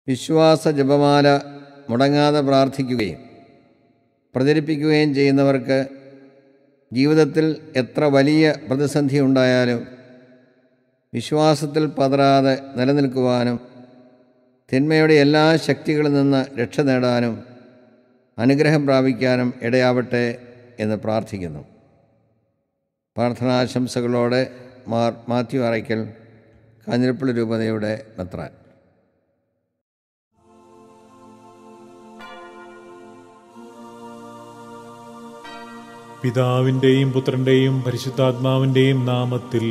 വിശ്വാസ ജപമാല മുടങ്ങാതെ പ്രാർത്ഥിക്കുകയും പ്രചരിപ്പിക്കുകയും ചെയ്യുന്നവർക്ക് ജീവിതത്തിൽ എത്ര വലിയ പ്രതിസന്ധി ഉണ്ടായാലും വിശ്വാസത്തിൽ പതറാതെ നിലനിൽക്കുവാനും തിന്മയുടെ എല്ലാ ശക്തികളിൽ നിന്ന് രക്ഷ നേടാനും അനുഗ്രഹം പ്രാപിക്കാനും ഇടയാവട്ടെ എന്ന് പ്രാർത്ഥിക്കുന്നു പ്രാർത്ഥനാശംസകളോടെ മാർ മാത്യു അറയ്ക്കൽ കാഞ്ഞിരപ്പള്ളി രൂപതയുടെ മെത്രാൻ പിതാവിൻ്റെയും പുത്രൻ്റെയും പരിശുദ്ധാത്മാവിൻ്റെയും നാമത്തിൽ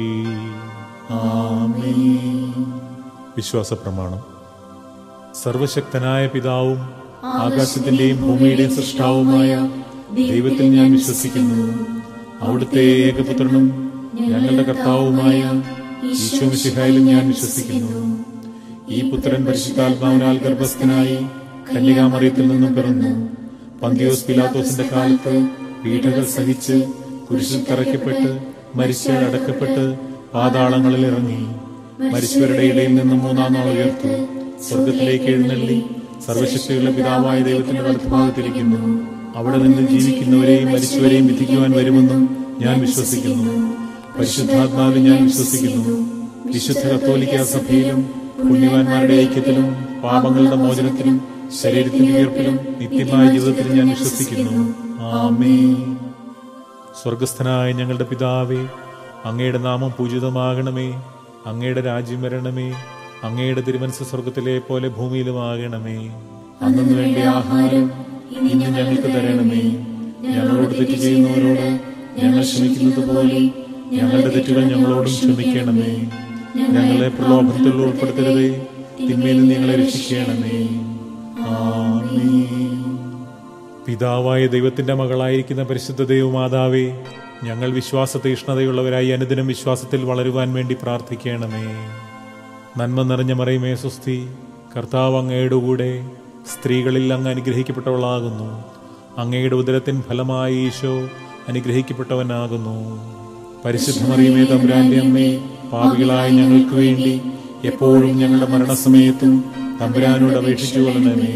വിശ്വാസ പ്രമാണം സർവശക്തനായ പിതാവും ആകാശത്തിന്റെയും ഭൂമിയുടെയും സൃഷ്ടാവുമായ ദൈവത്തിൽ ഞാൻ വിശ്വസിക്കുന്നു അവിടുത്തെ ഏകപുത്രനും ഞങ്ങളുടെ കർത്താവുമായ ഈശോ മിശിഹായിലും ഞാൻ വിശ്വസിക്കുന്നു ഈ പുത്രൻ പരിശുദ്ധാത്മാവിനാൽ ഗർഭസ്ഥനായി കന്യകാമറിയത്തിൽ നിന്നും പിറന്നു പന്തിയോസ് പിലാത്തോസിന്റെ കാലത്ത് പീഠകൾ സഹിച്ച് കുരിശിൽ തറയ്ക്കപ്പെട്ട് മരിച്ച് അടക്കപ്പെട്ട് പാതാളങ്ങളിൽ ഇറങ്ങി മരിച്ചവരുടെ ഇടയിൽ നിന്ന് മൂന്നാം നാൾ ഉയർത്തു സ്വർഗത്തിലേക്ക് എഴുന്നള്ളി സർവശക്തിയുള്ള പിതാവായ ദൈവത്തിന്റെ വലത്തുഭാഗത്തിരിക്കുന്നു അവിടെ നിന്ന് ജീവിക്കുന്നവരെയും മരിച്ചവരെയും വിധിക്കുവാൻ വരുമെന്നും ഞാൻ വിശ്വസിക്കുന്നു പരിശുദ്ധാത്മാവിൽ ഞാൻ വിശ്വസിക്കുന്നു വിശുദ്ധ കത്തോലിക്ക സഭയിലും പുണ്യവാന്മാരുടെ ഐക്യത്തിലും പാപങ്ങളുടെ മോചനത്തിലും ശരീരത്തിന്റെ ഉയർപ്പിലും നിത്യമായ ജീവിതത്തിലും ഞാൻ വിശ്വസിക്കുന്നു ആമേ സ്വർഗസ്ഥനായ ഞങ്ങളുടെ പിതാവേ അങ്ങയുടെ നാമം പൂജിതമാകണമേ അങ്ങയുടെ രാജ്യം വരണമേ അങ്ങയുടെ തിരുമനസ് സ്വർഗത്തിലെ പോലെ ഭൂമിയിലുമാകണമേ അന്നു വേണ്ട ആഹാരം ഇന്ന് ഞങ്ങൾക്ക് തരണമേ ഞങ്ങളോട് തെറ്റ് ചെയ്യുന്നവരോട് ഞങ്ങൾ ക്ഷമിക്കുന്നത് പോലെ ഞങ്ങളുടെ തെറ്റുകൾ ഞങ്ങളോടും ക്ഷമിക്കണമേ ഞങ്ങളെ പ്രലോഭനത്തിൽ ഉൾപ്പെടുത്തരുതേ തിന്മയിൽ നിന്ന് ഞങ്ങളെ രക്ഷിക്കണമേ ആമേൻ പിതാവായ ദൈവത്തിന്റെ മകളായിരിക്കുന്ന പരിശുദ്ധ ദൈവമാതാവേ ഞങ്ങൾ വിശ്വാസ തീഷ്ണതയുള്ളവരായി അനുദിനം വിശ്വാസത്തിൽ വളരുവാൻ വേണ്ടി പ്രാർത്ഥിക്കണമേ നന്മ നിറഞ്ഞ മറിയമേ സുസ്ഥി കർത്താവ് അങ്ങയുടെ കൂടെ സ്ത്രീകളിൽ അങ്ങ് അനുഗ്രഹിക്കപ്പെട്ടവളാകുന്നു അങ്ങയുടെ ഉദരത്തിൻ ഫലമായി ഈശോ അനുഗ്രഹിക്കപ്പെട്ടവനാകുന്നു പരിശുദ്ധ മറിയമേ തമ്പുരാന്റെ അമ്മേ പാപികളായ ഞങ്ങൾക്ക് വേണ്ടി എപ്പോഴും ഞങ്ങളുടെ മരണസമയത്തും തമ്പുരാനോട് അപേക്ഷിച്ചു കൊള്ളണമേ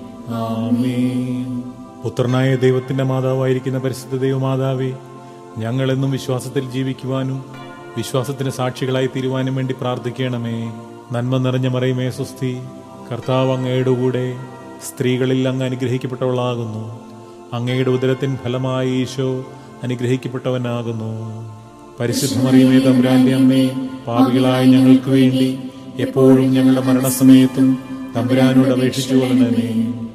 ആമേൻ പുത്രനായ ദൈവത്തിന്റെ മാതാവായിരിക്കുന്ന പരിശുദ്ധ ദൈവമാതാവേ ഞങ്ങളെന്നും വിശ്വാസത്തിൽ ജീവിക്കുവാനും വിശ്വാസത്തിന് സാക്ഷികളായി തീരുവാനും വേണ്ടി പ്രാർത്ഥിക്കണമേ നന്മ നിറഞ്ഞ മറയുമേ സുസ്ഥി കർത്താവ് അങ്ങയുടെ കൂടെ സ്ത്രീകളിൽ അങ്ങ് അനുഗ്രഹിക്കപ്പെട്ടവളാകുന്നു അങ്ങയുടെ ഉദരത്തിൻ ഫലമായി ഈശോ അനുഗ്രഹിക്കപ്പെട്ടവനാകുന്നു പരിശുദ്ധ മറിയമേ തമ്പുരാന്റെ അമ്മേ പാപികളായ ഞങ്ങൾക്ക് വേണ്ടി എപ്പോഴും ഞങ്ങളുടെ മരണസമയത്തും തമ്പുരാനോട് അപേക്ഷിച്ചു കൊള്ളണമേ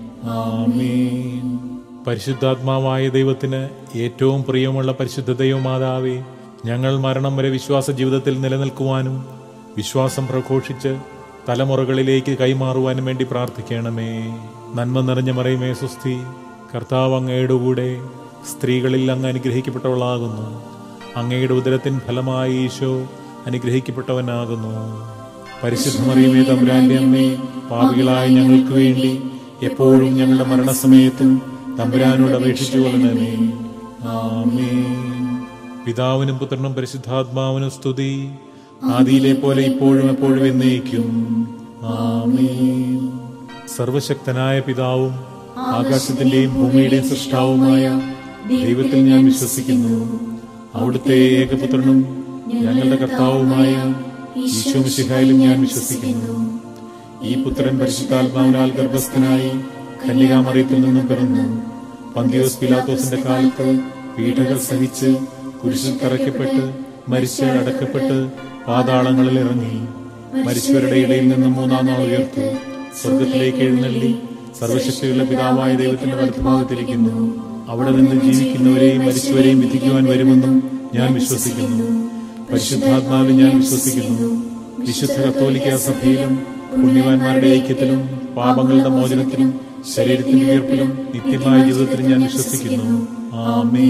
ആമേൻ പരിശുദ്ധാത്മാവായ ദൈവത്തിന് ഏറ്റവും പ്രിയമുള്ള പരിശുദ്ധ ദൈവമാതാവേ ഞങ്ങൾ മരണം വരെ വിശ്വാസ ജീവിതത്തിൽ നിലനിൽക്കുവാനും വിശ്വാസം പ്രഘോഷിച്ച് തലമുറകളിലേക്ക് കൈമാറുവാനും വേണ്ടി പ്രാർത്ഥിക്കണമേ നന്മ നിറഞ്ഞ മറയുമേ സുസ്ഥി കർത്താവ് അങ്ങയുടെ കൂടെ സ്ത്രീകളിൽ അങ്ങ് അനുഗ്രഹിക്കപ്പെട്ടവളാകുന്നു അങ്ങയുടെ ഉദരത്തിൻ ഫലമായി ഈശോ അനുഗ്രഹിക്കപ്പെട്ടവനാകുന്നു പരിശുദ്ധ മറിയമേ തമ്പുരാന്റെ അമ്മേ പാപികളായ ഞങ്ങൾക്ക് വേണ്ടി എപ്പോഴും ഞങ്ങളുടെ മരണസമയത്തും തമ്പുരാനോട് അപേക്ഷിച്ചു കൊള്ളണമേ ആമേൻ പിതാവിനും പുത്രനും പരിശുദ്ധാത്മാവിനും സ്തുതി ആദിയിലെ പോലെ ഇപ്പോഴും എപ്പോഴും എന്നേക്കും ആമേൻ സർവശക്തനായ പിതാവും ആകാശത്തിന്റെയും ഭൂമിയുടെയും സൃഷ്ടാവുമായ ദൈവത്തിൽ ഞാൻ വിശ്വസിക്കുന്നു അവിടുത്തെ ഏകപുത്രനും ഞങ്ങളുടെ കർത്താവുമായ ഈശോ മിശിഹായിലും ഞാൻ വിശ്വസിക്കുന്നു ഈ പുത്രൻ പരിശുദ്ധാത്മാവിനാൽ ഗർഭസ്ഥനായി കന്യകാമറിയത്തിൽ നിന്നും പിറന്നു പന്തിയോസ് പിലാത്തോസിന്റെ കാലത്ത് പീഠകൾ സഹിച്ച് കുരിശിൽ തറയ്ക്കപ്പെട്ട് മരിച്ച് അടക്കപ്പെട്ട് പാതാളങ്ങളിൽ ഇറങ്ങി മരിച്ചവരുടെ ഇടയിൽ നിന്ന് മൂന്നാം നാൾ ഉയർത്തു സ്വർഗത്തിലേക്ക് എഴുന്നള്ളി സർവശക്തിയുള്ള പിതാവായ ദൈവത്തിന്റെ വലത്തുഭാഗത്തിരിക്കുന്നു അവിടെ നിന്ന് ജീവിക്കുന്നവരെയും മരിച്ചവരെയും വിധിക്കുവാൻ വരുമെന്നും ഞാൻ വിശ്വസിക്കുന്നു പരിശുദ്ധാത്മാവിൽ ഞാൻ വിശ്വസിക്കുന്നു വിശുദ്ധ കത്തോലിക്ക സഭയിലും പുണ്യവാന്മാരുടെ ഐക്യത്തിലും പാപങ്ങളുടെ മോചനത്തിലും ശരീരത്തിന്റെ ഉയർപ്പിലും നിത്യമായ ജീവിതത്തിലും ഞാൻ വിശ്വസിക്കുന്നു ആമേ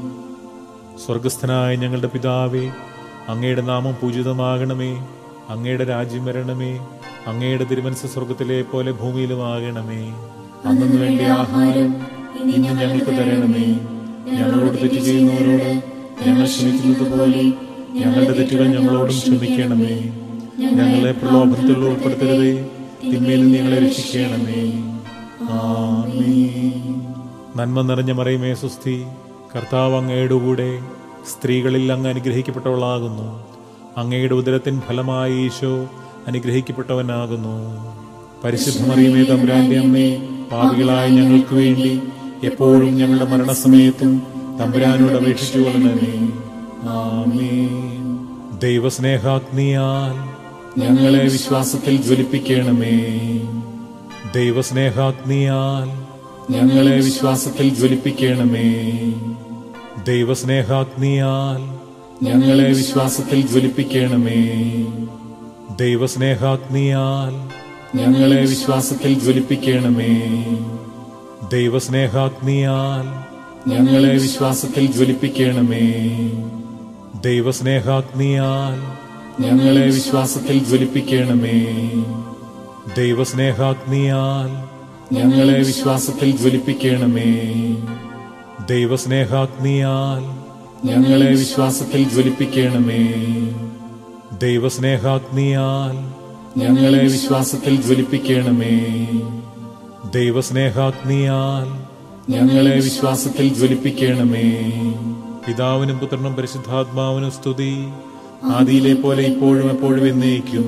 സ്വർഗസ്ഥനായ ഞങ്ങളുടെ പിതാവേ അങ്ങയുടെ നാമം പൂജിതമാകണമേ അങ്ങയുടെ രാജ്യം വരണമേ അങ്ങയുടെ തിരുമനസ് സ്വർഗത്തിലെ പോലെ ഭൂമിയിലുമാകണമേ അന്നു വേണ്ട ആഹാരം ഇന്ന് ഞങ്ങൾക്ക് തരണമേ ഞങ്ങളോട് തെറ്റ് ചെയ്യുന്നവരോട് ഞങ്ങൾ ക്ഷമിക്കുന്നത് പോലെ ഞങ്ങളുടെ തെറ്റുകൾ ഞങ്ങളോടും ക്ഷമിക്കണമേ ഞങ്ങളെ പ്രലോഭനത്തിൽ ഉൾപ്പെടുത്തരുതേ തിന്മയിൽ നിന്ന് ഞങ്ങളെ രക്ഷിക്കണമേ ആമേൻ നന്മ നിറഞ്ഞ മറിയമേ സുസ്ഥി കർത്താവ് അങ്ങയുടെ കൂടെ സ്ത്രീകളിൽ അങ്ങ് അനുഗ്രഹിക്കപ്പെട്ടവളാകുന്നു അങ്ങയുടെ ഉദരത്തിൻ ഫലമായി ഈശോ അനുഗ്രഹിക്കപ്പെട്ടവനാകുന്നു പരിശുദ്ധ മറിയമേ തമ്പുരാന്റെ അമ്മേ പാപികളായ ഞങ്ങൾക്ക് വേണ്ടി എപ്പോഴും ഞങ്ങളുടെ മരണസമയത്തും തമ്പുരാനോട് അപേക്ഷിച്ചു കൊള്ളണമേ ആമേൻ ദൈവസ്നേഹാഗ്നിയാൽ ഞങ്ങളെ വിശ്വാസത്തിൽ ജ്വലിപ്പിക്കണമേ ദൈവസ്നേഹാഗ്നിയാൽ ഞങ്ങളെ വിശ്വാസത്തിൽ ജ്വലിപ്പിക്കണമേ ദൈവസ്നേഹാഗ്നിയാൽ ഞങ്ങളെ വിശ്വാസത്തിൽ ജ്വലിപ്പിക്കണമേ ദൈവസ്നേഹാഗ്നിയാൽ ഞങ്ങളെ വിശ്വാസത്തിൽ ജ്വലിപ്പിക്കണമേ ദൈവസ്നേഹാഗ്നിയാൽ ഞങ്ങളെ വിശ്വാസത്തിൽ ജ്വലിപ്പിക്കണമേ ദൈവസ്നേഹാഗ്നിയാൽ ഞങ്ങളെ വിശ്വാസത്തിൽ ജ്വലിപ്പിക്കണമേ ദൈവസ്നേഹാഗ്നിയാൽ ഞങ്ങളെ വിശ്വാസത്തിൽ ജ്വലിപ്പിക്കണമേ ദൈവസ്നേഹാഗ്നിയാൽ ഞങ്ങളെ വിശ്വാസത്തിൽ ജ്വലിപ്പിക്കണമേ ദൈവസ്നേഹാഗ്നിയാൽ ഞങ്ങളെ വിശ്വാസത്തിൽ ജ്വലിപ്പിക്കണമേ ദൈവസ്നേഹാഗ്നിയാൽ ഞങ്ങളെ വിശ്വാസത്തിൽ ജ്വലിപ്പിക്കണമേ പിതാവിനും പുത്രനും പരിശുദ്ധാത്മാവിനും സ്തുതി ആദിയിലെ പോലെ ഇപ്പോഴും എപ്പോഴും എന്നേക്കും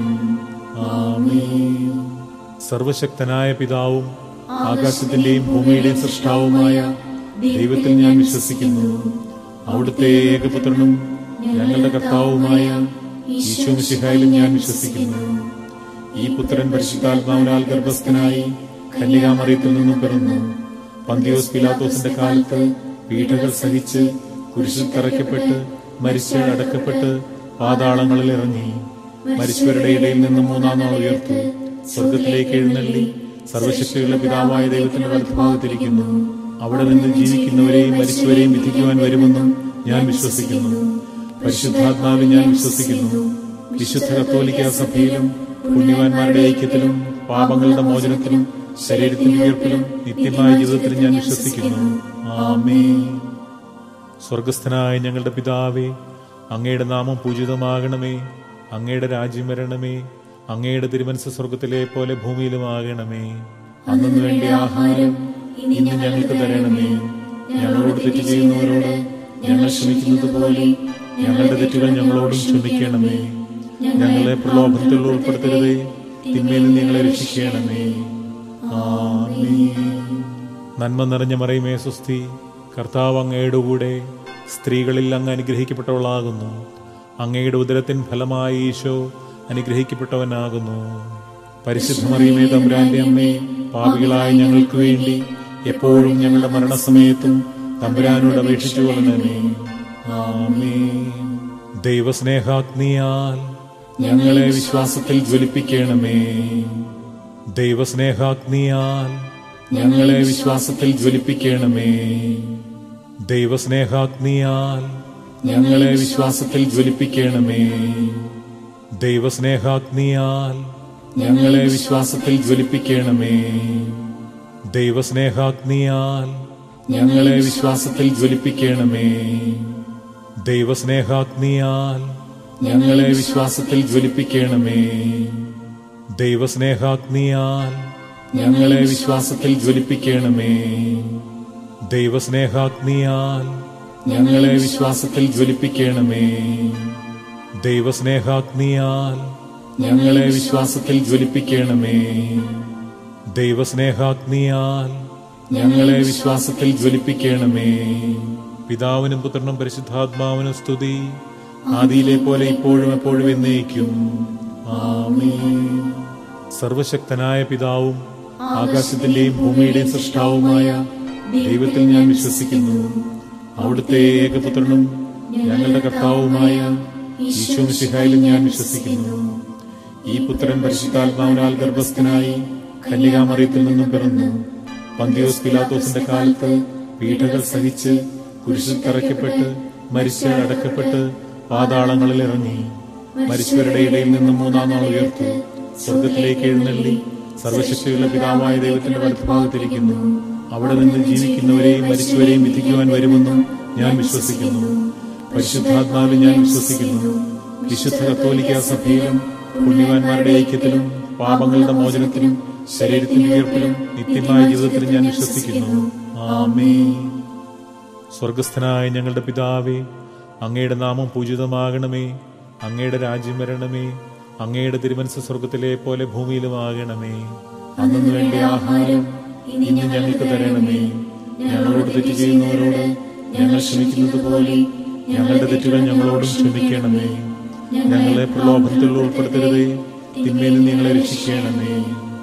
ആമേൻ സർവശക്തനായ പിതാവും ആകാശത്തിന്റെയും ഭൂമിയുടെയും സൃഷ്ടാവുമായ ദൈവത്തിൽ ഞാൻ വിശ്വസിക്കുന്നു അവിടുത്തെ ഏകപുത്രനും ഞങ്ങളുടെ കർത്താവുമായ ഈശോ മിശിഹായിലും ഞാൻ വിശ്വസിക്കുന്നു ഈ പുത്രൻ പരിശുദ്ധാത്മാവിനാൽ ഗർഭസ്ഥനായി കന്യകാമറിയത്തിൽ നിന്നും പിറന്നു പന്തിയോസ് പിലാത്തോസിന്റെ കാലത്ത് പീഠകൾ സഹിച്ച് കുരിശിൽ തറയ്ക്കപ്പെട്ട് മരിച്ച് അടക്കപ്പെട്ട് പാതാളങ്ങളിൽ ഇറങ്ങി മരിച്ചവരുടെ ഇടയിൽ നിന്ന് മൂന്നാം നാൾ ഉയർത്തു സ്വർഗത്തിലേക്ക് എഴുന്നള്ളി സർവശക്തിയുള്ള പിതാവായ ദൈവത്തിന്റെ വലത്തുഭാഗത്തിരിക്കുന്നു അവിടെ നിന്ന് ജീവിക്കുന്നവരെയും മരിച്ചവരെയും വിധിക്കുവാൻ വരുമെന്നും ഞാൻ വിശ്വസിക്കുന്നു പരിശുദ്ധാത്മാവിൽ ഞാൻ വിശ്വസിക്കുന്നു വിശുദ്ധ കത്തോലിക്ക സഭയിലും പുണ്യവാന്മാരുടെ ഐക്യത്തിലും പാപങ്ങളുടെ മോചനത്തിലും ശരീരത്തിന്റെ ഉയർപ്പിലും നിത്യമായ ജീവിതത്തിലും ഞാൻ വിശ്വസിക്കുന്നു ആമേ സ്വർഗസ്ഥനായ ഞങ്ങളുടെ പിതാവേ അങ്ങയുടെ നാമം പൂജിതമാകണമേ അങ്ങയുടെ രാജ്യം വരണമേ അങ്ങയുടെ തിരുമനസ് സ്വർഗത്തിലെ പോലെ ഭൂമിയിലുമാകണമേ അന്നു വേണ്ടി ആഹാരം ഇന്ന് ഞങ്ങൾക്ക് തരണമേ ഞങ്ങളോട് തെറ്റ് ചെയ്യുന്നവരോട് ഞങ്ങൾ ക്ഷമിക്കുന്നത് പോലെ ഞങ്ങളുടെ തെറ്റുകൾ ഞങ്ങളോടും ക്ഷമിക്കണമേ ഞങ്ങളെ പ്രലോഭനത്തിൽ ഉൾപ്പെടുത്തരുതേ തിന്മയിൽ നിന്ന് ഞങ്ങളെ രക്ഷിക്കണമേ ആമേൻ നന്മ നിറഞ്ഞ മറിയമേ സുസ്ഥി കർത്താവ് അങ്ങയുടെ കൂടെ സ്ത്രീകളിൽ അങ്ങ് അനുഗ്രഹിക്കപ്പെട്ടവളാകുന്നു അങ്ങയുടെ ഉദരത്തിൻ ഫലമായി ഈശോ അനുഗ്രഹിക്കപ്പെട്ടവനാകുന്നു പരിശുദ്ധ മറിയമേ തമ്പുരാന്റെ അമ്മേ പാപികളായ ഞങ്ങൾക്ക് വേണ്ടി എപ്പോഴും ഞങ്ങളുടെ മരണസമയത്തും തമ്പുരാനോട് അപേക്ഷിച്ചു കൊള്ളണമേ ആമേൻ ദൈവസ്നേഹാഗ്നിയാൽ ഞങ്ങളെ വിശ്വാസത്തിൽ ജ്വലിപ്പിക്കണമേ ദൈവസ്നേഹാഗ്നിയാൽ ഞങ്ങളെ വിശ്വാസത്തിൽ ജ്വലിപ്പിക്കണമേ ദൈവസ്നേഹാഗ്നിയാൽ ഞങ്ങളെ വിശ്വാസത്തിൽ ജ്വലിപ്പിക്കണമേ ദൈവസ്നേഹാഗ്നിയാൽ ഞങ്ങളെ വിശ്വാസത്തിൽ ജ്വലിപ്പിക്കണമേ ദൈവസ്നേഹാഗ്നിയാൽ ഞങ്ങളെ വിശ്വാസത്തിൽ ജ്വലിപ്പിക്കണമേ ദൈവസ്നേഹാഗ്നിയാൽ ഞങ്ങളെ വിശ്വാസത്തിൽ ജ്വലിപ്പിക്കണമേ ദൈവസ്നേഹാഗ്നിയാൽ ഞങ്ങളെ വിശ്വാസത്തിൽ ജ്വലിപ്പിക്കണമേ ദൈവസ്നേഹാഗ്നിയാൽ ഞങ്ങളെ വിശ്വാസത്തിൽ ജ്വലിപ്പിക്കണമേ ദൈവസ്നേഹാഗ്നിയാൽ ഞങ്ങളെ വിശ്വാസത്തിൽ ജ്വലിപ്പിക്കണമേ ദൈവസ്നേഹാഗ്നിയാൽ ഞങ്ങളെ വിശ്വാസത്തിൽ ജ്വലിപ്പിക്കണമേ പിതാവിനും പുത്രനും പരിശുദ്ധാത്മാവിനും സ്തുതി ആദിയിലെ പോലെ ഇപ്പോഴും എപ്പോഴും എന്നേക്കും ആമേൻ സർവശക്തനായ പിതാവും ആകാശത്തിന്റെയും ഭൂമിയുടെയും സൃഷ്ടാവുമായ ദൈവത്തിൽ ഞാൻ വിശ്വസിക്കുന്നു അവിടുത്തെ ഏകപുത്രനും ഞങ്ങളുടെ കർത്താവുമായ ഈശോ മിശിഹായിലും ഞാൻ വിശ്വസിക്കുന്നു ഈ പുത്രൻ പരിശുദ്ധാത്മാവിനാൽ ഗർഭസ്ഥനായി കന്യകാമറിയത്തിൽ നിന്നും പിറന്നു പന്തിയോസ് പിലാത്തോസിന്റെ കാലത്ത് പീഠകൾ സഹിച്ച് കുരിശിൽ തറയ്ക്കപ്പെട്ട് മരിച്ച് അടക്കപ്പെട്ട് പാതാളങ്ങളിൽ ഇറങ്ങി മരിച്ചവരുടെ ഇടയിൽ നിന്ന് മൂന്നാം നാൾ ഉയർത്തു സ്വർഗത്തിലേക്ക് എഴുന്നള്ളി സർവശക്തിയുള്ള പിതാവായ ദൈവത്തിന്റെ വലത്തുഭാഗത്തിരിക്കുന്നു അവിടെ നിന്ന് ജീവിക്കുന്നവരെയും മരിച്ചവരെയും വിധിക്കുവാൻ വരുമെന്നും ഞാൻ വിശ്വസിക്കുന്നു പരിശുദ്ധാത്മാവിൽ ഞാൻ വിശ്വസിക്കുന്നു വിശുദ്ധ കത്തോലിക്ക സഭയിലും പുണ്യവാന്മാരുടെ ഐക്യത്തിലും പാപങ്ങളുടെ മോചനത്തിനും ശരീരത്തിന്റെ ഉയർപ്പിലും നിത്യമായ ജീവിതത്തിലും ഞാൻ വിശ്വസിക്കുന്നു ആമേ സ്വർഗസ്ഥനായ ഞങ്ങളുടെ പിതാവേ അങ്ങയുടെ നാമം പൂജിതമാകണമേ അങ്ങയുടെ രാജ്യം വരണമേ അങ്ങയുടെ തിരുമനസ് സ്വർഗത്തിലെ പോലെ ഭൂമിയിലുമാകണമേ അന്നു വേണ്ട ആഹാരം ഇനി ഞങ്ങൾക്ക് തരണമേ ഞങ്ങളോട് തെറ്റ് ചെയ്യുന്നവരോട് ഞങ്ങൾ ക്ഷമിക്കുന്നത് പോലെ ഞങ്ങളുടെ തെറ്റുകൾ ഞങ്ങളോടും ക്ഷമിക്കണമേ ഞങ്ങളെ പ്രലോഭനത്തിൽ ഉൾപ്പെടുത്തരുതേ തിന്മയിൽ നിന്ന് ഞങ്ങളെ രക്ഷിക്കണമേ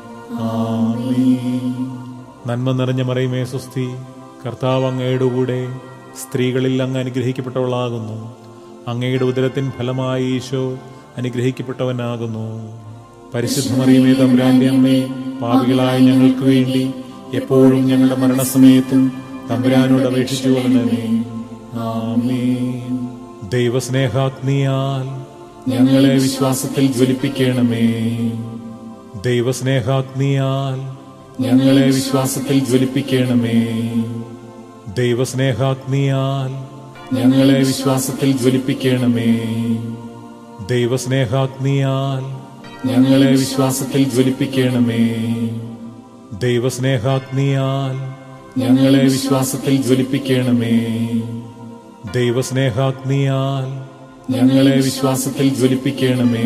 ആമേൻ. നന്മ നിറഞ്ഞ മറിയമേ സ്വസ്തി കർത്താവ് അങ്ങയുടെ കൂടെ സ്ത്രീകളിൽ അങ്ങ് അനുഗ്രഹിക്കപ്പെട്ടവളാകുന്നു അങ്ങയുടെ ഉദരത്തിൻ ഫലമായി ഈശോ അനുഗ്രഹിക്കപ്പെട്ടവനാകുന്നു പരിശുദ്ധ മറിയമേ തമ്പുരാന്റെ അമ്മേ പാപികളായ ഞങ്ങൾക്ക് വേണ്ടി എപ്പോഴും ഞങ്ങളുടെ മരണസമയത്തും തമ്പുരാനോട് അപേക്ഷിച്ചു കൊള്ളണമേ ആമേൻ ദൈവസ്നേഹാഗ്നിയാൽ ഞങ്ങളെ വിശ്വാസത്തിൽ ജ്വലിപ്പിക്കണമേ ദൈവസ്നേഹാഗ്നിയാൽ ഞങ്ങളെ വിശ്വാസത്തിൽ ജ്വലിപ്പിക്കണമേ ദൈവസ്നേഹാഗ്നിയാൽ ഞങ്ങളെ വിശ്വാസത്തിൽ ജ്വലിപ്പിക്കണമേ ദൈവസ്നേഹാഗ്നിയാൽ ഞങ്ങളെ വിശ്വാസത്തിൽ ജ്വലിപ്പിക്കണമേ ദൈവസ്നേഹാഗ്നിയാൽ ഞങ്ങളെ വിശ്വാസത്തിൽ ജ്വലിപ്പിക്കണമേ ദൈവസ്നേഹാഗ്നിയാൽ ഞങ്ങളെ വിശ്വാസത്തിൽ ജ്വലിപ്പിക്കണമേ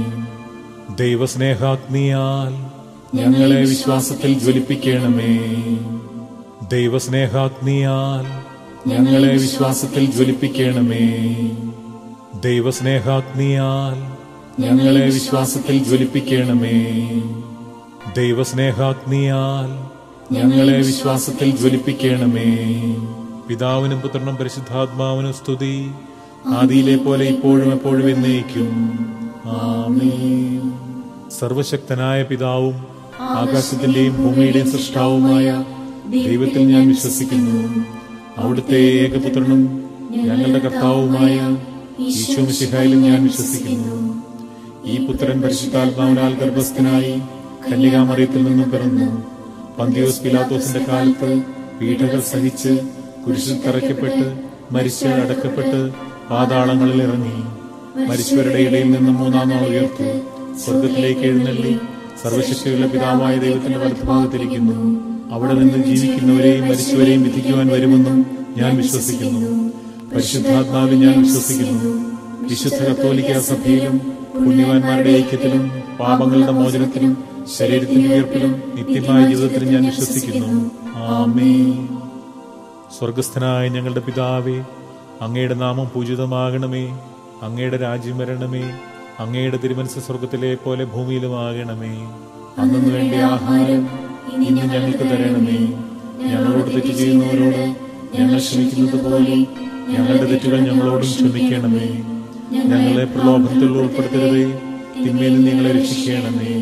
ദൈവസ്നേഹാഗ്നിയാൽ ഞങ്ങളെ വിശ്വാസത്തിൽ ജ്വലിപ്പിക്കണമേ ദൈവസ്നേഹാഗ്നിയാൽ ഞങ്ങളെ വിശ്വാസത്തിൽ ജ്വലിപ്പിക്കണമേ ദൈവസ്നേഹാഗ്നിയാൽ ഞങ്ങളെ വിശ്വാസത്തിൽ ജ്വലിപ്പിക്കണമേ ദൈവസ്നേഹാഗ്നിയാൽ ഞങ്ങളെ വിശ്വാസത്തിൽ ജ്വലിപ്പിക്കണമേ പിതാവിനും പുത്രനും പരിശുദ്ധാത്മാവിനും സ്തുതി ആദിയിലെ പോലെ ഇപ്പോഴും എപ്പോഴും എന്നേക്കും ആമേൻ സർവശക്തനായ പിതാവും ആകാശത്തിന്റെയും ഭൂമിയുടെയും സൃഷ്ടാവുമായ ദൈവത്തിൽ ഞാൻ വിശ്വസിക്കുന്നു അവിടുത്തെ ഏകപുത്രനും ഞങ്ങളുടെ കർത്താവുമായ ഈശോ മിശിഹായിലും ഞാൻ വിശ്വസിക്കുന്നു ഈ പുത്രൻ പരിശുദ്ധാത്മാവിനാൽ ഗർഭസ്ഥനായി കന്യകാമറിയത്തിൽ നിന്നും പിറന്നു പന്തിയോസ് പിലാത്തോസിന്റെ കാലത്ത് പീഠകൾ സഹിച്ച് കുരിശിൽ തറയ്ക്കപ്പെട്ട് മരിച്ച് അടക്കപ്പെട്ട് പാതാളങ്ങളിൽ ഇറങ്ങി മരിച്ചവരുടെ ഇടയിൽ നിന്ന് മൂന്നാം നാൾ ഉയർത്തു സ്വർഗത്തിലേക്ക് എഴുന്നള്ളി സർവശക്തിയുള്ള പിതാവായ ദൈവത്തിന്റെ വലത്തുഭാഗത്തിരിക്കുന്നു അവിടെ നിന്ന് ജീവിക്കുന്നവരെയും മരിച്ചവരെയും വിധിക്കുവാൻ വരുമെന്നും ഞാൻ വിശ്വസിക്കുന്നു പരിശുദ്ധാത്മാവിൽ ഞാൻ വിശ്വസിക്കുന്നു വിശുദ്ധ കത്തോലിക്ക സഭയിലും പുണ്യവാന്മാരുടെ ഐക്യത്തിലും പാപങ്ങളുടെ മോചനത്തിലും ശരീരത്തിന്റെ ഉയർപ്പിലും നിത്യമായ ജീവിതത്തിലും ഞാൻ വിശ്വസിക്കുന്നു ആമേ സ്വർഗസ്ഥനായ ഞങ്ങളുടെ പിതാവേ അങ്ങയുടെ നാമം പൂജിതമാകണമേ അങ്ങയുടെ രാജ്യം വരണമേ അങ്ങയുടെ തിരുമനസ് സ്വർഗത്തിലെ പോലെ ഭൂമിയിലുമാകണമേ അന്നു വേണ്ട ആഹാരം ഇനി ഞങ്ങൾക്ക് തരണമേ ഞങ്ങളോട് തെറ്റ് ചെയ്യുന്നവരോട് ഞങ്ങൾ ക്ഷമിക്കുന്നത് പോലെ ഞങ്ങളുടെ തെറ്റുകൾ ഞങ്ങളോടും ക്ഷമിക്കണമേ ഞങ്ങളെ പ്രലോഭനത്തിൽ ഉൾപ്പെടുത്തരുതേ തിന്മയിൽ നിന്ന് ഞങ്ങളെ രക്ഷിക്കണമേ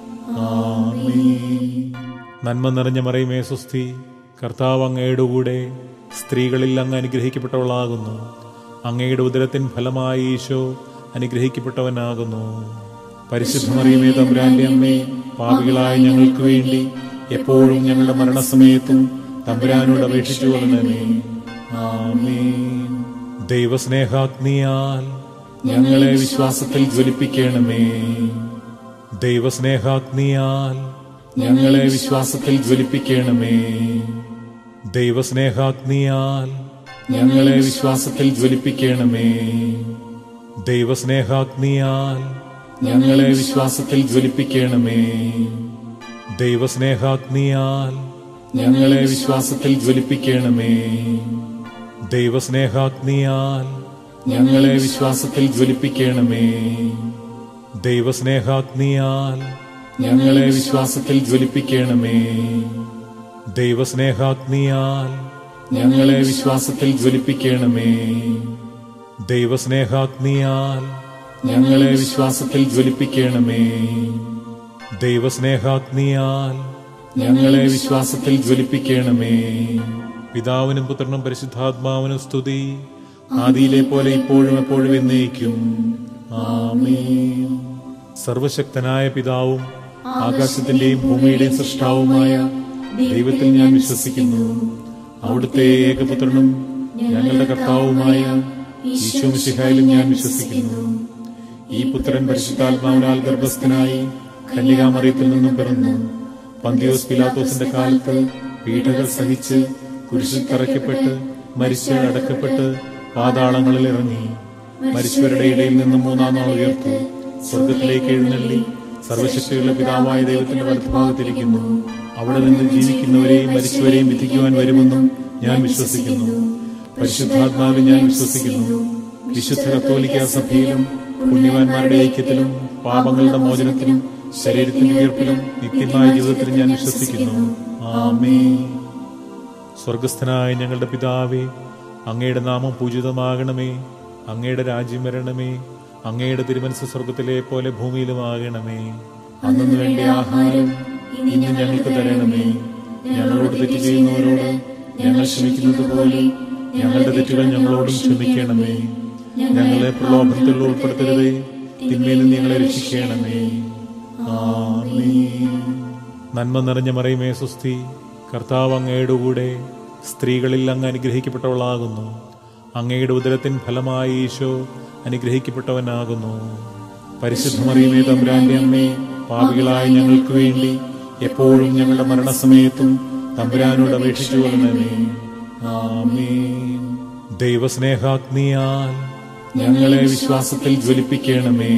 ആമേൻ നന്മ നിറഞ്ഞ മറിയമേ സ്വസ്തി കർത്താവ് അങ്ങയുടെ കൂടെ സ്ത്രീകളിൽ അങ്ങ് അനുഗ്രഹിക്കപ്പെട്ടവളാകുന്നു അങ്ങയുടെ ഉദരത്തിൻ ഫലമായി ഈശോ അനുഗ്രഹിക്കപ്പെട്ടവനാകുന്നു പരിശുദ്ധ മറിയമേ തമ്പുരാന്റെ അമ്മേ പാപികളായ ഞങ്ങൾക്ക് വേണ്ടി എപ്പോഴും ഞങ്ങളുടെ മരണസമയത്തും തമ്പുരാനോട് അപേക്ഷിച്ചു കൊള്ളണമേ ആമേൻ ദൈവസ്നേഹാഗ്നിയാൽ ഞങ്ങളെ വിശ്വാസത്തിൽ ജ്വലിപ്പിക്കണമേ ദൈവസ്നേഹാഗ്നിയാൽ ഞങ്ങളെ വിശ്വാസത്തിൽ ജ്വലിപ്പിക്കണമേ ദൈവസ്നേഹാഗ്നിയാൽ ഞങ്ങളെ വിശ്വാസത്തിൽ ജ്വലിപ്പിക്കണമേ ദൈവസ്നേഹാഗ്നിയാൽ ഞങ്ങളെ വിശ്വാസത്തിൽ ജ്വലിപ്പിക്കണമേ ദൈവസ്നേഹാഗ്നിയാൽ ഞങ്ങളെ വിശ്വാസത്തിൽ ജ്വലിപ്പിക്കണമേ ദൈവസ്നേഹാഗ്നിയാൽ ഞങ്ങളെ വിശ്വാസത്തിൽ ജ്വലിപ്പിക്കണമേ ദൈവസ്നേഹാഗ്നിയാൽ ഞങ്ങളെ വിശ്വാസത്തിൽ ജ്വലിപ്പിക്കണമേ ദൈവസ്നേഹാഗ്നിയാൽ ഞങ്ങളെ വിശ്വാസത്തിൽ ജ്വലിപ്പിക്കണമേ ദൈവസ്നേഹാഗ്നിയാൽ ഞങ്ങളെ വിശ്വാസത്തിൽ ജ്വലിപ്പിക്കണമേ ദൈവസ്നേഹാഗ്നിയാൽ ഞങ്ങളെ വിശ്വാസത്തിൽ ജ്വലിപ്പിക്കണമേ പിതാവിനും പുത്രനും പരിശുദ്ധാത്മാവിനും സ്തുതി ആദിയിലെ പോലെ ഇപ്പോഴും എപ്പോഴും എന്നേക്കും ആമേൻ സർവശക്തനായ പിതാവും ആകാശത്തിന്റെയും ഭൂമിയുടെയും സൃഷ്ടാവുമായ ദൈവത്തിൽ ഞാൻ വിശ്വസിക്കുന്നു അവിടുത്തെ ഏകപുത്രനും ഞങ്ങളുടെ കർത്താവുമായ ഈശോ മിശിഹായിലും ഞാൻ വിശ്വസിക്കുന്നു ഈ പുത്രൻ പരിശുദ്ധാത്മാവിനാൽ ഗർഭസ്ഥനായി കന്യകാമറിയത്തിൽ നിന്നും പിറന്നു പന്തിയോസ് പിലാത്തോസിന്റെ കാലത്ത് പീഠകൾ സഹിച്ച് കുരിശിൽ തറയ്ക്കപ്പെട്ട് മരിച്ച് അടക്കപ്പെട്ട് പാതാളങ്ങളിൽ ഇറങ്ങി മരിച്ചവരുടെ ഇടയിൽ നിന്ന് മൂന്നാം നാൾ ഉയർത്തു സ്വർഗത്തിലേക്ക് എഴുന്നള്ളി സർവശക്തിയുള്ള പിതാവായ ദൈവത്തിന്റെ വലത്തുഭാഗത്തിരിക്കുന്നു അവിടെ നിന്ന് ജീവിക്കുന്നവരെയും മരിച്ചവരെയും വിധിക്കുവാൻ വരുമെന്നും ഞാൻ വിശ്വസിക്കുന്നു പരിശുദ്ധാത്മാവിൽ ഞാൻ വിശ്വസിക്കുന്നു വിശുദ്ധ കത്തോലിക്ക സഭയിലും പുണ്യവാന്മാരുടെ ഐക്യത്തിലും പാപങ്ങളുടെ മോചനത്തിലും ശരീരത്തിന്റെ ഉയർപ്പിലും നിത്യമായ ജീവിതത്തിലും ഞാൻ വിശ്വസിക്കുന്നു ആമേ സ്വർഗസ്ഥനായ ഞങ്ങളുടെ പിതാവേ അങ്ങയുടെ നാമം പൂജിതമാകണമേ അങ്ങയുടെ രാജ്യം വരണമേ അങ്ങയുടെ തിരുമനസ് സ്വർഗത്തിലെ പോലെ ഭൂമിയിലുമാകണമേ അന്നു വേണ്ട ആഹാരം ഇന്ന് ഞങ്ങൾക്ക് തരണമേ ഞങ്ങളോട് തെറ്റ് ചെയ്യുന്നവരോട് ഞങ്ങൾ ക്ഷമിക്കുന്നത് പോലെ ഞങ്ങളുടെ തെറ്റുകൾ ഞങ്ങളോടും ക്ഷമിക്കണമേ ഞങ്ങളെ പ്രലോഭനത്തിൽ ഉൾപ്പെടുത്തരുതേ തിന്മയിൽ നിന്ന് ഞങ്ങളെ രക്ഷിക്കണമേ ആമേൻ നന്മ നിറഞ്ഞ മറിയമേ സുസ്തി കർത്താവ് അങ്ങയുടെ കൂടെ സ്ത്രീകളിൽ അങ്ങ് അനുഗ്രഹിക്കപ്പെട്ടവളാകുന്നു അങ്ങയുടെ ഉദരത്തിൻ ഫലമായി ഈശോ അനുഗ്രഹിക്കപ്പെട്ടവനാകുന്നു പരിശുദ്ധ മറിയമേ തമ്പുരാന്റെ അമ്മേ പാപികളായ ഞങ്ങൾക്ക് വേണ്ടി എപ്പോഴും ഞങ്ങളുടെ മരണസമയത്തും തമ്പുരാനോട് അപേക്ഷിച്ചു കൊള്ളണമേ ആമേൻ ദൈവസ്നേഹാഗ്നിയാൽ ഞങ്ങളെ വിശ്വാസത്തിൽ ജ്വലിപ്പിക്കണമേ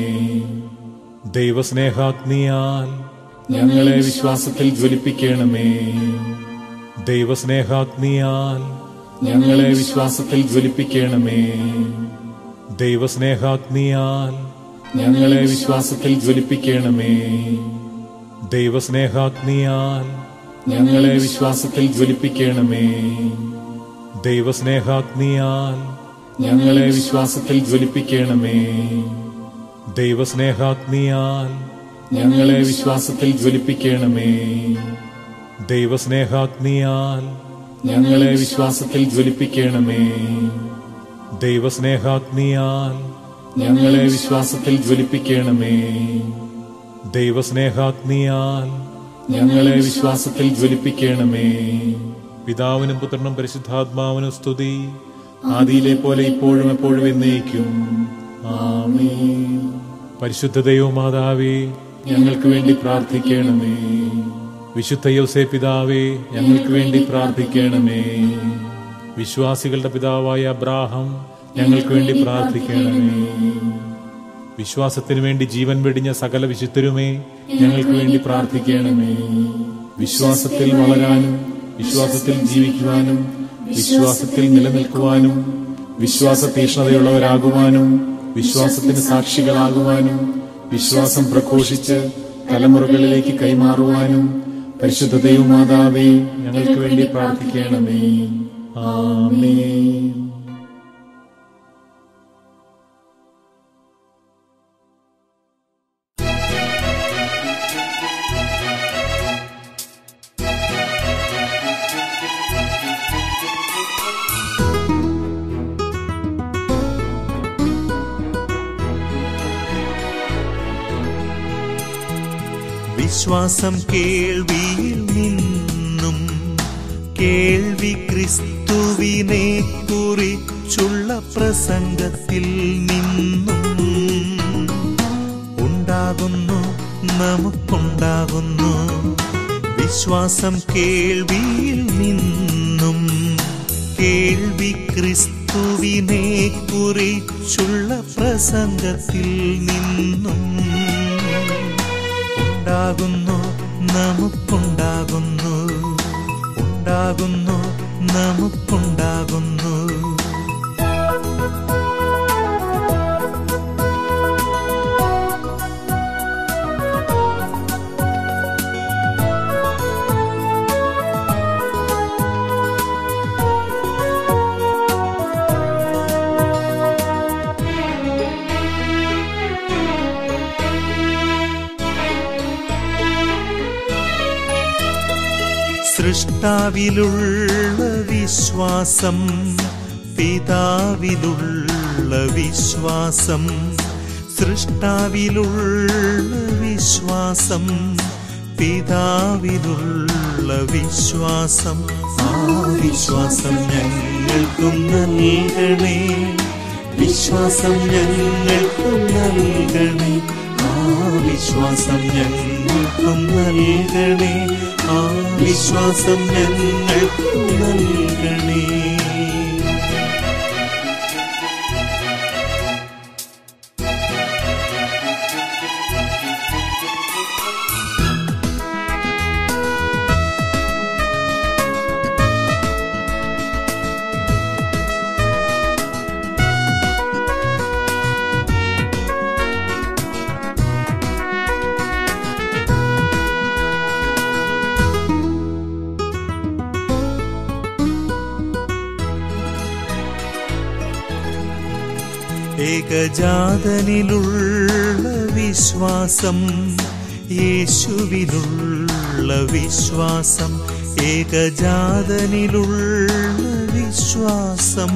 ദൈവസ്നേഹാഗ്നിയാൽ ഞങ്ങളെ വിശ്വാസത്തിൽ ജ്വലിപ്പിക്കണമേ ദൈവസ്നേഹാഗ്നിയാൽ ഞങ്ങളെ വിശ്വാസത്തിൽ ജ്വലിപ്പിക്കണമേ ദൈവസ്നേഹാഗ്നിയാൽ ഞങ്ങളെ വിശ്വാസത്തിൽ ജ്വലിപ്പിക്കണമേ ദൈവസ്നേഹാഗ്നിയാൽ ഞങ്ങളെ വിശ്വാസത്തിൽ ജ്വലിപ്പിക്കണമേ ദൈവസ്നേഹാഗ്നിയാൽ ഞങ്ങളെ വിശ്വാസത്തിൽ ജ്വലിപ്പിക്കണമേ ദൈവസ്നേഹാഗ്നിയാൽ ഞങ്ങളെ വിശ്വാസത്തിൽ ജ്വലിപ്പിക്കണമേ ദൈവസ്നേഹാഗ്നിയാൽ ഞങ്ങളെ വിശ്വാസത്തിൽ ജ്വലിപ്പിക്കണമേ ദൈവസ്നേഹാഗ്നിയാൽ ഞങ്ങളെ വിശ്വാസത്തിൽ ജ്വലിപ്പിക്കണമേ ദൈവസ്നേഹാഗ്നിയാൽ ഞങ്ങളെ വിശ്വാസത്തിൽ ജ്വലിപ്പിക്കണമേ പിതാവിനും പുത്രനും പരിശുദ്ധാത്മാവിനും സ്തുതി ആദിയിലെ പോലെ ഇപ്പോഴും എപ്പോഴും എന്നേക്കും ആമേൻ പരിശുദ്ധ ദൈവമാതാവേ ഞങ്ങൾക്ക് വേണ്ടി പ്രാർത്ഥിക്കണമേ വിശുദ്ധ യോസേ പിതാവേ ഞങ്ങൾക്ക് വേണ്ടി പ്രാർത്ഥിക്കണമേ വിശ്വാസികളുടെ പിതാവായ അബ്രാഹം ഞങ്ങൾക്ക് വേണ്ടി പ്രാർത്ഥിക്കണമേ വിശ്വാസത്തിന് വേണ്ടി ജീവൻ വെടിഞ്ഞ സകല വിശുദ്ധരുമേ ഞങ്ങൾക്ക് വേണ്ടി പ്രാർത്ഥിക്കണമേ വിശ്വാസത്തിൽ വളരാനും വിശ്വാസത്തിൽ ജീവിക്കുവാനും വിശ്വാസത്തിൽ നിലനിൽക്കുവാനും വിശ്വാസ തീഷ്ണതയുള്ളവരാകുവാനും വിശ്വാസത്തിന് സാക്ഷികളാകുവാനും വിശ്വാസം പ്രഘോഷിച്ച് തലമുറകളിലേക്ക് കൈമാറുവാനും പരിശുദ്ധ ദൈവമാതാവേ ഞങ്ങൾക്ക് വേണ്ടി പ്രാർത്ഥിക്കണമേ ആമേൻ വിശ്വാസം കേൾവിയിൽ നിന്നും കേൾവി ക്രിസ്തുവിനെ കുറിച്ചുള്ള പ്രസംഗത്തിൽ നിന്നും ഉണ്ടാകുന്നു നമുക്കുണ്ടാകുന്നു വിശ്വാസം കേൾവിയിൽ നിന്നും കേൾവി ക്രിസ്തുവിനെ കുറിച്ചുള്ള പ്രസംഗത്തിൽ നിന്നും ഉണ്ടാകുന്നു നമുക്കുണ്ടാകുന്നു ഉണ്ടാകുന്നു നമുക്കുണ്ടാകുന്നു സൃഷ്ടാവിലുള്ള വിശ്വാസം പിതാവിലുള്ള വിശ്വാസം സൃഷ്ടാവിലുള്ള വിശ്വാസം പിതാവിലുള്ള വിശ്വാസം ആ വിശ്വാസം ഞങ്ങൾക്കും നൽകണേ വിശ്വാസം ഞങ്ങൾക്കും നൽകണേ ആ വിശ്വാസം ഞങ്ങൾക്കും നൽകണേ ആ വിശ്വാസം ഞങ്ങൾക്കും നൽകണേ ഏകജാതനിലുള്ള വിശ്വാസം യേശുവിലുള്ള വിശ്വാസം ഏകജാതനിലുള്ള വിശ്വാസം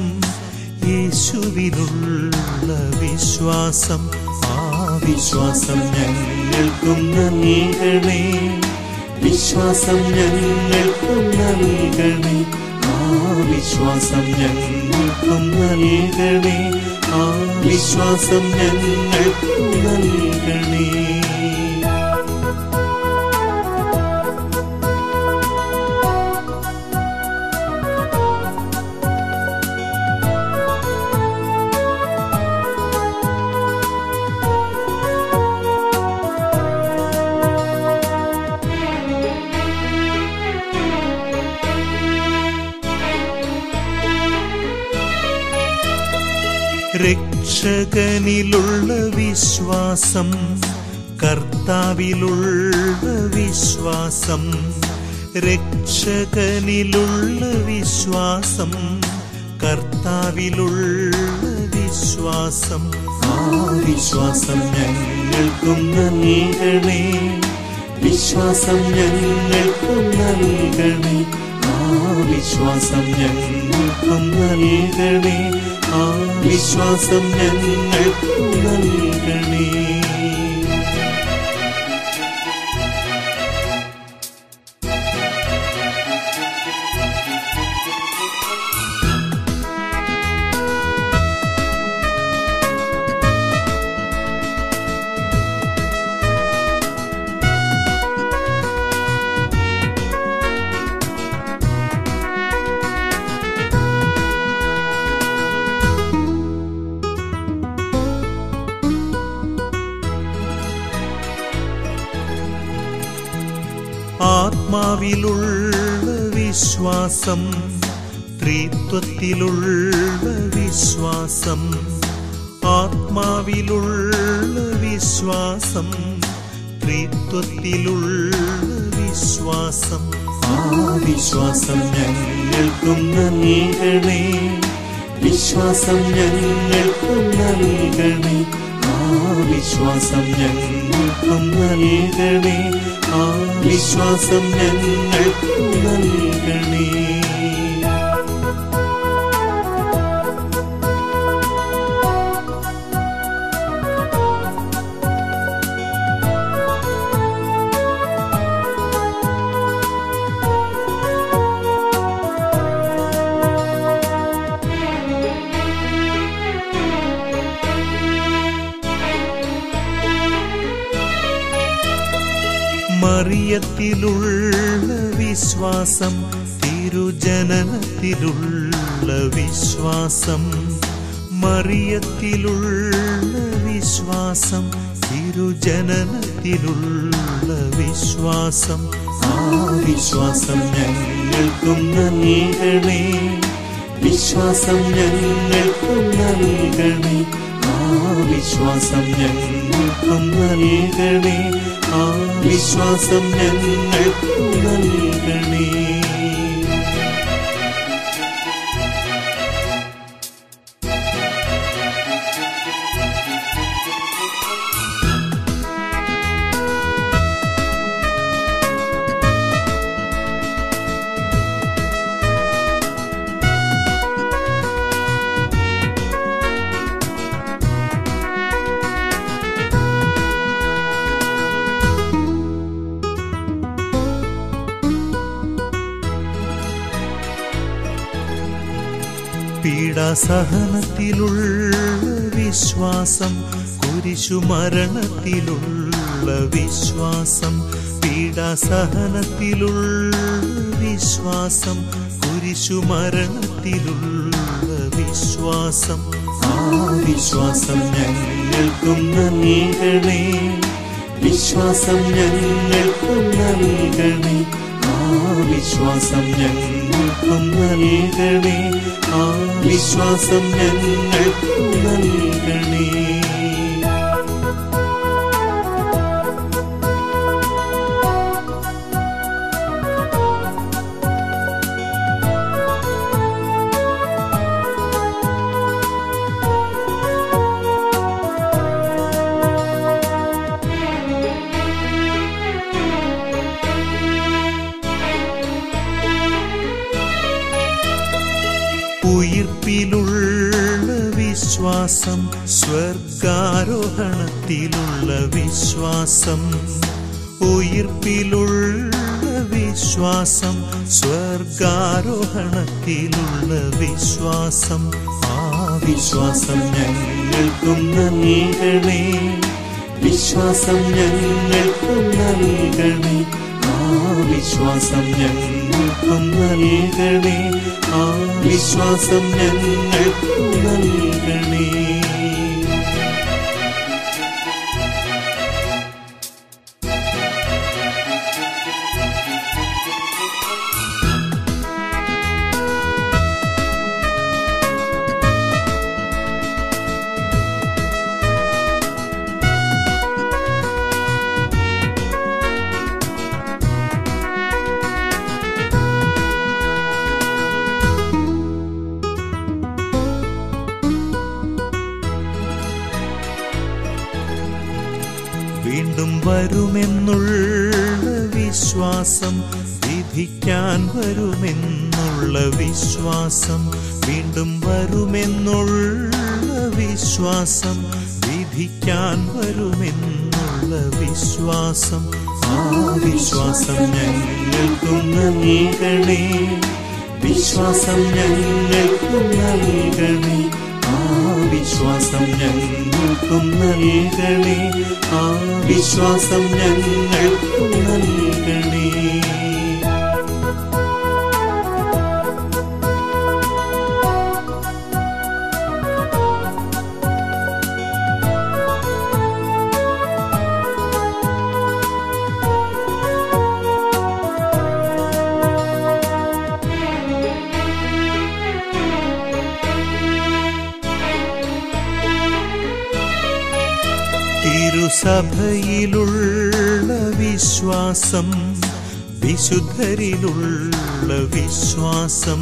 യേശുവിലുള്ള വിശ്വാസം ആ വിശ്വാസം ഞങ്ങൾക്കും നൽകണേ വിശ്വാസം ഞങ്ങൾക്കും നൽകണേ ആ വിശ്വാസം ഞങ്ങൾക്കും നൽകണേ ആ വിശ്വാസം ഞങ്ങൾക്കും നൽകണേ രക്ഷകനിലുള്ള വിശ്വാസം കർത്താവിലുള്ള വിശ്വാസം രക്ഷകനിലുള്ള വിശ്വാസം കർത്താവിലുള്ള വിശ്വാസം ആ വിശ്വാസം ഞങ്ങൾക്കും നൽകണേ വിശ്വാസം ഞങ്ങൾക്കും നൽകണേ ആ വിശ്വാസം ഞങ്ങൾക്കും നൽകണേ ആ വിശ്വാസം ഞങ്ങൾക്കും നൽകണേ ആത്മാവിലുള്ള വിശ്വാസം ത്രിത്വത്തിലുള്ള വിശ്വാസം ആത്മാവിലുള്ള വിശ്വാസം ത്രിത്വത്തിലുള്ള വിശ്വാസം ആ വിശ്വാസം ഞങ്ങൾക്കും നൽകണേ വിശ്വാസം ഞങ്ങൾക്കും നൽകണേ ആ വിശ്വാസം ഞങ്ങൾക്കും നൽകണേ ആ വിശ്വാസം ഞങ്ങൾക്കും നൽകണേ മറിയത്തിലുള്ള വിശ്വാസം തിരുജനനത്തിലുള്ള വിശ്വാസം മറിയത്തിലുള്ള വിശ്വാസം തിരുജനനത്തിലുള്ള വിശ്വാസം ആ വിശ്വാസം ഞങ്ങൾക്കും നൽകണേ വിശ്വാസം ഞങ്ങൾക്കും നൽകണേ ആ വിശ്വാസം ഞങ്ങൾക്കും നൽകണേ ആ വിശ്വാസം ഞങ്ങൾക്കും നൽകണേ പീഡാസഹനത്തിലുള്ള വിശ്വാസം കുരിശിലുള്ള കുരിശുമരണത്തിലുള്ള വിശ്വാസം പീഡാസഹനത്തിലുള്ള വിശ്വാസം കുരിശുമരണത്തിലുള്ള വിശ്വാസം ആ വിശ്വാസം ഞങ്ങൾക്കും നൽകണേ വിശ്വാസം ഞങ്ങൾക്കും നൽകണേ ആ വിശ്വാസം ഞങ്ങൾക്കും നൽകണേ ആ വിശ്വാസം ഞങ്ങൾക്കും നൽകണേ ഉയിർപ്പിലുള്ള വിശ്വാസം സ്വർഗാരോഹണത്തിലുള്ള വിശ്വാസം ഉയിർപ്പിലുള്ള വിശ്വാസം സ്വർഗാരോഹണത്തിലുള്ള വിശ്വാസം ആ വിശ്വാസം ഞങ്ങൾക്കും നൽകണേ വിശ്വാസം ഞങ്ങൾക്കും നൽകണേ ആ വിശ്വാസം ഞങ്ങൾക്കും നൽകണേ ആ വിശ്വാസം ഞങ്ങൾക്കും നൽകണേ വീണ്ടും വരുമെന്നുള്ള വിശ്വാസം വിധിക്കാൻ വരുമെന്നുള്ള വിശ്വാസം വീണ്ടും വരുമെന്നുള്ള വിശ്വാസം വിധിക്കാൻ വരുമെന്നുള്ള വിശ്വാസം ആ വിശ്വാസം ഞങ്ങൾക്കും നൽകണേ വിശ്വാസം ഞങ്ങൾക്കും നൽകണേ ആ വിശ്വാസം ഞങ്ങൾക്കും നൽകണേ ആ വിശ്വാസം ഞങ്ങൾക്കും നൽകണേ തിരുസഭയിലുള്ള വിശ്വാസം വിശുദ്ധരിലുള്ള വിശ്വാസം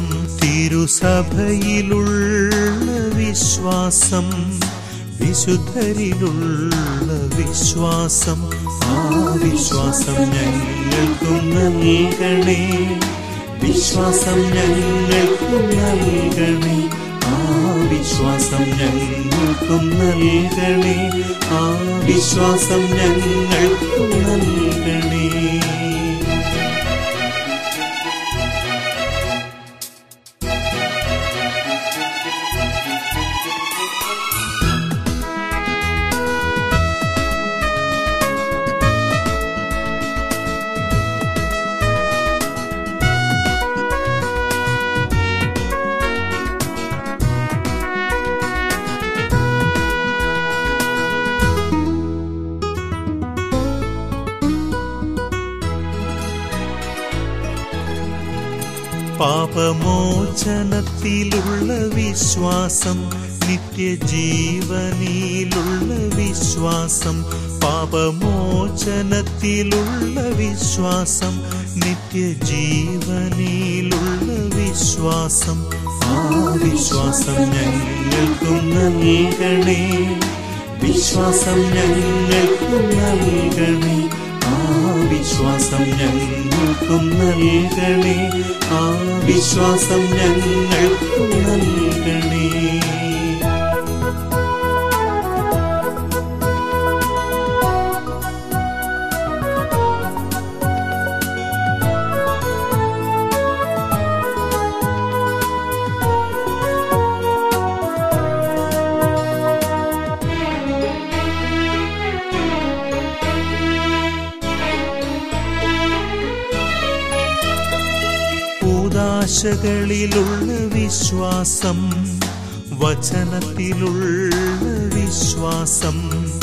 തിരുസഭയിലുള്ള വിശ്വാസം വിശുദ്ധരിലുള്ള വിശ്വാസം ആ വിശ്വാസം ഞങ്ങൾക്കും നൽകണേ വിശ്വാസം ഞങ്ങൾക്കും നൽകണേ ആ വിശ്വാസം ഞങ്ങൾക്കും നൽകണേ ആ വിശ്വാസം ഞങ്ങൾക്കും നൽകണേ പാപമോചനത്തിലുള്ള വിശ്വാസം നിത്യജീവനിലുള്ള വിശ്വാസം പാപമോചനത്തിലുള്ള വിശ്വാസം നിത്യജീവനിലുള്ള വിശ്വാസം ആ വിശ്വാസം ഞങ്ങൾക്കും നൽകണേ വിശ്വാസം ഞങ്ങൾക്കും നൽകണേ ആ വിശ്വാസം ഞങ്ങൾക്കും നൽകണേ ആ വിശ്വാസം ഞങ്ങൾക്കും നൽകണേ കൂതാശകളിലുള്ള വിശ്വാസം വചനത്തിലുള്ള വിശ്വാസം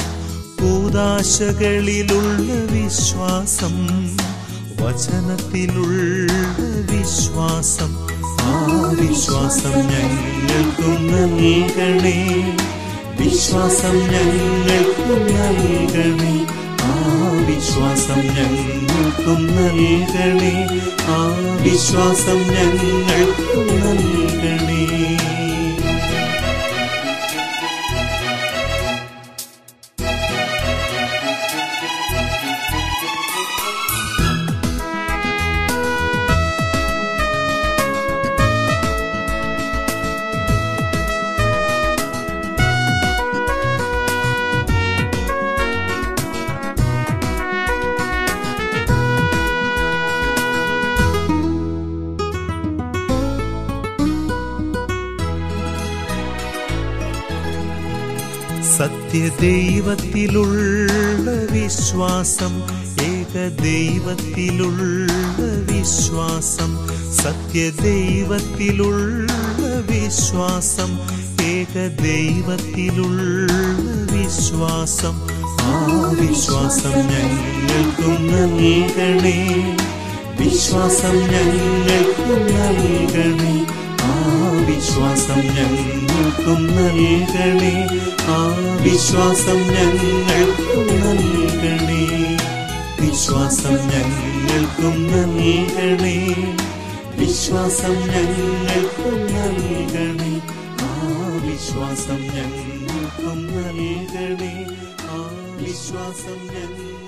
കൂതാശകളിലുള്ള വിശ്വാസം വചനത്തിലുള്ള വിശ്വാസം ആ വിശ്വാസം ഞങ്ങൾക്കും നൽകണേ വിശ്വാസം ഞങ്ങൾക്കും നൽകണേ ആ വിശ്വാസം ഞങ്ങൾക്കും നൽകണേ ആ വിശ്വാസം ഞങ്ങൾക്കും നൽകണേ സത്യദൈവത്തിലുള്ള വിശ്വാസം ഏകദൈവത്തിലുള്ള വിശ്വാസം സത്യദൈവത്തിലുള്ള വിശ്വാസം ഏകദൈവത്തിലുള്ള വിശ്വാസം ആ വിശ്വാസം ഞങ്ങൾക്കും നൽകണേ വിശ്വാസം ഞങ്ങൾക്കും നൽകണേ ആ വിശ്വാസം ഞങ്ങൾക്കും നൽകണേ ആ വിശ്വാസം ഞങ്ങൾക്കും നൽകണേ വിശ്വാസം ഞങ്ങൾക്കും നൽകണേ വിശ്വാസം ഞങ്ങൾക്കും നൽകണേ ആ വിശ്വാസം ഞങ്ങൾക്കും നൽകണേ ആ വിശ്വാസം ഞങ്ങൾ